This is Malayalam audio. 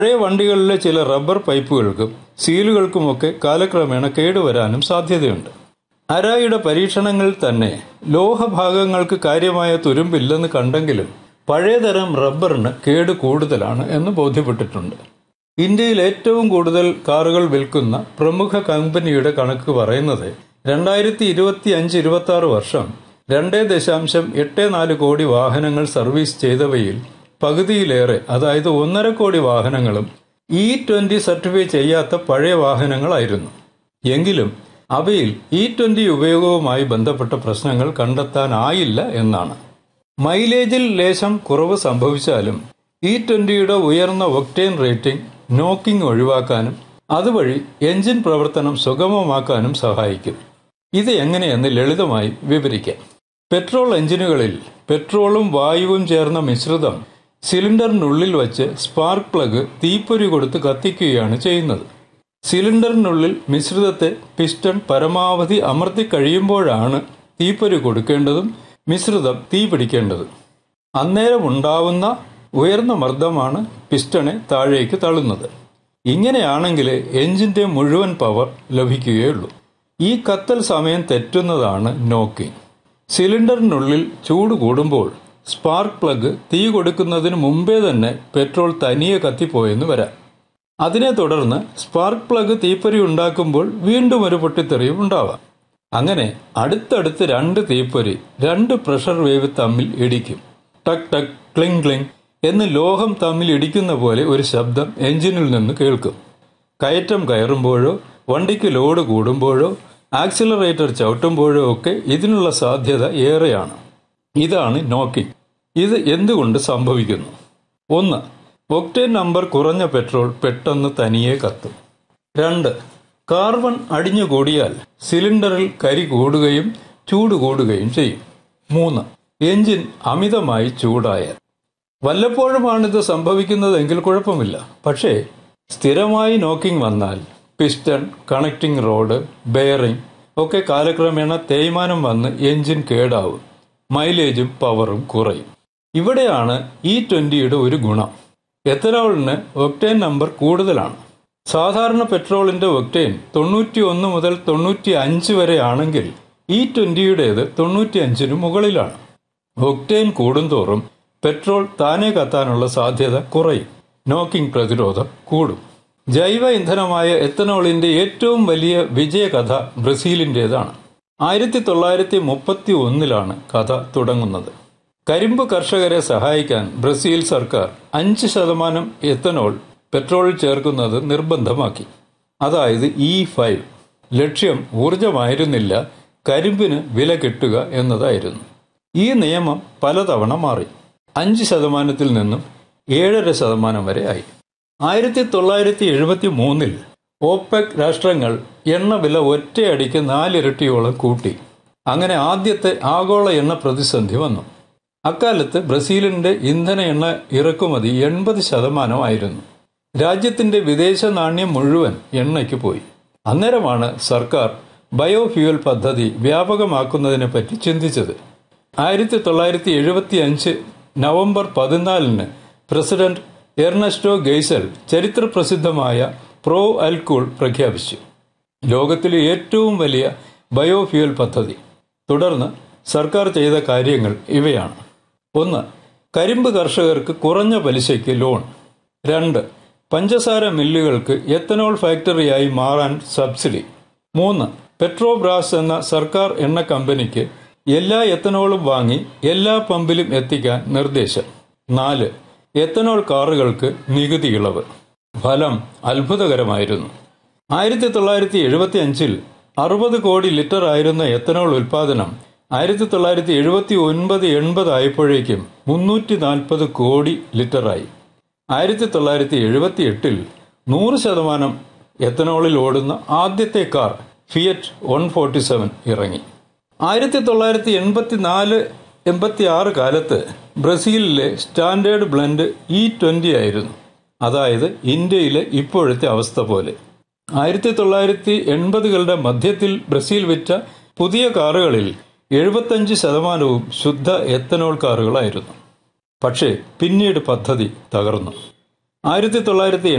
പഴയ വണ്ടികളിലെ ചില റബ്ബർ പൈപ്പുകൾക്കും സീലുകൾക്കുമൊക്കെ കാലക്രമേണ കേടുവരാനും സാധ്യതയുണ്ട് അരായുടെ പരീക്ഷണങ്ങളിൽ തന്നെ ലോഹഭാഗങ്ങൾക്ക് കാര്യമായ തുരുമ്പില്ലെന്ന് കണ്ടെങ്കിലും പഴയതരം റബ്ബറിന് കേട് കൂടുതലാണ് എന്ന് ബോധ്യപ്പെട്ടിട്ടുണ്ട് ഇന്ത്യയിൽ ഏറ്റവും കൂടുതൽ കാറുകൾ വിൽക്കുന്ന പ്രമുഖ കമ്പനിയുടെ കണക്ക് പറയുന്നത് രണ്ടായിരത്തി ഇരുപത്തി അഞ്ച് ഇരുപത്തി ആറ് വർഷം രണ്ട് ദശാംശം എട്ട് നാല് കോടി വാഹനങ്ങൾ സർവീസ് ചെയ്തവയിൽ പകുതിയിലേറെ അതായത് ഒന്നര കോടി വാഹനങ്ങളും ഇ ട്വന്റി സർട്ടിഫൈ ചെയ്യാത്ത പഴയ വാഹനങ്ങളായിരുന്നു എങ്കിലും അവയിൽ ഇ ട്വന്റി ഉപയോഗവുമായി ബന്ധപ്പെട്ട പ്രശ്നങ്ങൾ കണ്ടെത്താനായില്ല എന്നാണ് മൈലേജിൽ ലേശം കുറവ് സംഭവിച്ചാലും ഇ ട്വന്റിയുടെ ഉയർന്ന ഒക്ടേൻ റേറ്റിംഗ് നോക്കിംഗ് ഒഴിവാക്കാനും അതുവഴി എഞ്ചിൻ പ്രവർത്തനം സുഗമമാക്കാനും സഹായിക്കും ഇത് എങ്ങനെയെന്ന് ലളിതമായി വിവരിക്കാം പെട്രോൾ എഞ്ചിനുകളിൽ പെട്രോളും വായുവും ചേർന്ന മിശ്രിതം സിലിണ്ടറിനുള്ളിൽ വച്ച് സ്പാർക്ക് പ്ലഗ് തീപ്പൊരി കൊടുത്ത് കത്തിക്കുകയാണ് ചെയ്യുന്നത് സിലിണ്ടറിനുള്ളിൽ മിശ്രിതത്തെ പിസ്റ്റൺ പരമാവധി അമർത്തി കഴിയുമ്പോഴാണ് തീപ്പൊരി കൊടുക്കേണ്ടതും മിശ്രിതം തീ പിടിക്കേണ്ടതും അന്നേരം ഉണ്ടാവുന്ന ഉയർന്ന മർദ്ദമാണ് പിസ്റ്റണെ താഴേക്ക് തള്ളുന്നത് ഇങ്ങനെയാണെങ്കിൽ എഞ്ചിന്റെ മുഴുവൻ പവർ ലഭിക്കുകയുള്ളൂ ഈ കത്തൽ സമയം തെറ്റുന്നതാണ് നോക്കിംഗ് സിലിണ്ടറിനുള്ളിൽ ചൂട് കൂടുമ്പോൾ സ്പാർക്ക് പ്ലഗ് തീ കൊടുക്കുന്നതിന് മുമ്പേ തന്നെ പെട്രോൾ തനിയെ കത്തിപ്പോയെന്ന് വരാം അതിനെ തുടർന്ന് സ്പാർക്ക് പ്ലഗ് തീപ്പൊരി ഉണ്ടാക്കുമ്പോൾ വീണ്ടും ഒരു പൊട്ടിത്തെറിയും ഉണ്ടാവാം അങ്ങനെ അടുത്തടുത്ത് രണ്ട് തീപ്പൊരി രണ്ട് പ്രഷർ വേവ് തമ്മിൽ ഇടിക്കും ടക് ടക് ക്ലിങ് ക്ലിങ് എന്ന് ലോഹം തമ്മിൽ ഇടിക്കുന്ന പോലെ ഒരു ശബ്ദം എഞ്ചിനിൽ നിന്ന് കേൾക്കും കയറ്റം കയറുമ്പോഴോ വണ്ടിക്ക് ലോഡ് കൂടുമ്പോഴോ ആക്സിലറേറ്റർ ചവിട്ടുമ്പോഴോ ഒക്കെ ഇതിനുള്ള സാധ്യത ഏറെയാണ് ഇതാണ് നോക്കിംഗ് ഇത് എന്തുകൊണ്ട് സംഭവിക്കുന്നു ഒന്ന് ഒക്ടേൻ നമ്പർ കുറഞ്ഞ പെട്രോൾ പെട്ടെന്ന് തനിയെ കത്തും രണ്ട് കാർബൺ അടിഞ്ഞുകൂടിയാൽ സിലിണ്ടറിൽ കരി കൂടുകയും ചൂട് കൂടുകയും ചെയ്യും മൂന്ന് എഞ്ചിൻ അമിതമായി ചൂടായാൽ വല്ലപ്പോഴുമാണിത് സംഭവിക്കുന്നതെങ്കിൽ കുഴപ്പമില്ല പക്ഷേ സ്ഥിരമായി നോക്കിംഗ് വന്നാൽ പിസ്റ്റൺ കണക്റ്റിംഗ് റോഡ് ബെയറിംഗ് ഒക്കെ കാലക്രമേണ തേയ്മാനം വന്ന് എഞ്ചിൻ കേടാവും മൈലേജും പവറും കുറയും ഇവിടെയാണ് ഇ ട്വന്റിയുടെ ഒരു ഗുണം എത്തനോളിന് ഒക്ടേൻ നമ്പർ കൂടുതലാണ് സാധാരണ പെട്രോളിന്റെ ഒക്ടേൻ തൊണ്ണൂറ്റി ഒന്ന് മുതൽ തൊണ്ണൂറ്റി അഞ്ച് വരെ ആണെങ്കിൽ ഇ ട്വന്റിയുടേത് തൊണ്ണൂറ്റി അഞ്ചിന് മുകളിലാണ് ഒക്ടേൻ കൂടുന്തോറും പെട്രോൾ താനെ കത്താനുള്ള സാധ്യത കുറയും നോക്കിംഗ് പ്രതിരോധം കൂടും ജൈവ ഇന്ധനമായ എത്തനോളിന്റെ ഏറ്റവും വലിയ വിജയകഥ ബ്രസീലിന്റേതാണ് ആയിരത്തി തൊള്ളായിരത്തി മുപ്പത്തി ഒന്നിലാണ് കഥ തുടങ്ങുന്നത് കരിമ്പ് കർഷകരെ സഹായിക്കാൻ ബ്രസീൽ സർക്കാർ അഞ്ച് ശതമാനം എത്തനോൾ പെട്രോളിൽ ചേർക്കുന്നത് നിർബന്ധമാക്കി അതായത് ഇ ഫൈവ് ലക്ഷ്യം ഊർജമായിരുന്നില്ല കരിമ്പിന് വില കിട്ടുക എന്നതായിരുന്നു ഈ നിയമം പലതവണ മാറി അഞ്ച് ശതമാനത്തിൽ നിന്നും ഏഴര ശതമാനം വരെ ആയി ആയിരത്തി തൊള്ളായിരത്തി എഴുപത്തി മൂന്നിൽ ഓപെക് രാഷ്ട്രങ്ങൾ എണ്ണ വില ഒറ്റയടിക്ക് നാലിരട്ടിയോളം കൂട്ടി അങ്ങനെ ആദ്യത്തെ ആഗോള എണ്ണ പ്രതിസന്ധി വന്നു അക്കാലത്ത് ബ്രസീലിന്റെ ഇന്ധന എണ്ണ ഇറക്കുമതി എൺപത് ശതമാനമായിരുന്നു രാജ്യത്തിന്റെ വിദേശ നാണ്യം മുഴുവൻ എണ്ണയ്ക്ക് പോയി അന്നേരമാണ് സർക്കാർ ബയോഫ്യൂവൽ പദ്ധതി വ്യാപകമാക്കുന്നതിനെ പറ്റി ചിന്തിച്ചത് ആയിരത്തി തൊള്ളായിരത്തി എഴുപത്തി അഞ്ച് നവംബർ പതിനാലിന് പ്രസിഡന്റ് എർണസ്റ്റോ ഗെയ്സൽ ചരിത്രപ്രസിദ്ധമായ പ്രോ അൽകൂൾ പ്രഖ്യാപിച്ചു ലോകത്തിലെ ഏറ്റവും വലിയ ബയോഫ്യൂവൽ പദ്ധതി തുടർന്ന് സർക്കാർ ചെയ്ത കാര്യങ്ങൾ ഇവയാണ് ഒന്ന് കരിമ്പ് കർഷകർക്ക് കുറഞ്ഞ പലിശയ്ക്ക് ലോൺ രണ്ട് പഞ്ചസാര മില്ലുകൾക്ക് എത്തനോൾ ഫാക്ടറിയായി മാറാൻ സബ്സിഡി മൂന്ന് പെട്രോബ്രാസ് എന്ന സർക്കാർ എണ്ണ കമ്പനിക്ക് എല്ലാ എത്തനോളും വാങ്ങി എല്ലാ പമ്പിലും എത്തിക്കാൻ നിർദ്ദേശം നാല് എത്തനോൾ കാറുകൾക്ക് നികുതി ഇളവ് ഫലം അത്ഭുതകരമായിരുന്നു ആയിരത്തി തൊള്ളായിരത്തി എഴുപത്തി അഞ്ചിൽ അറുപത് കോടി ലിറ്റർ ആയിരുന്ന എത്തനോൾ ഉൽപാദനം ആയിരത്തി തൊള്ളായിരത്തി എഴുപത്തി ഒൻപത് എൺപത് ആയപ്പോഴേക്കും മുന്നൂറ്റി നാൽപ്പത് കോടി ലിറ്ററായി ആയിരത്തി തൊള്ളായിരത്തി എഴുപത്തി എട്ടിൽ നൂറ് ശതമാനം എത്തനോളിൽ ഓടുന്ന ആദ്യത്തെ car Fiat one forty seven ഇറങ്ങി ആയിരത്തി തൊള്ളായിരത്തി എൺപത്തി നാല് എൺപത്തി ആറ് കാലത്ത് ബ്രസീലിലെ സ്റ്റാൻഡേർഡ് ബ്ലെൻഡ് ഇ ട്വന്റി ആയിരുന്നു അതായത് ഇന്ത്യയിലെ ഇപ്പോഴത്തെ അവസ്ഥ പോലെ ആയിരത്തി തൊള്ളായിരത്തി എൺപതുകളുടെ മധ്യത്തിൽ ബ്രസീൽ വിറ്റ പുതിയ കാറുകളിൽ എഴുപത്തഞ്ച് ശതമാനവും ശുദ്ധ എത്തനോൾ കാറുകളായിരുന്നു പക്ഷേ പിന്നീട് പദ്ധതി തകർന്നു ആയിരത്തി തൊള്ളായിരത്തി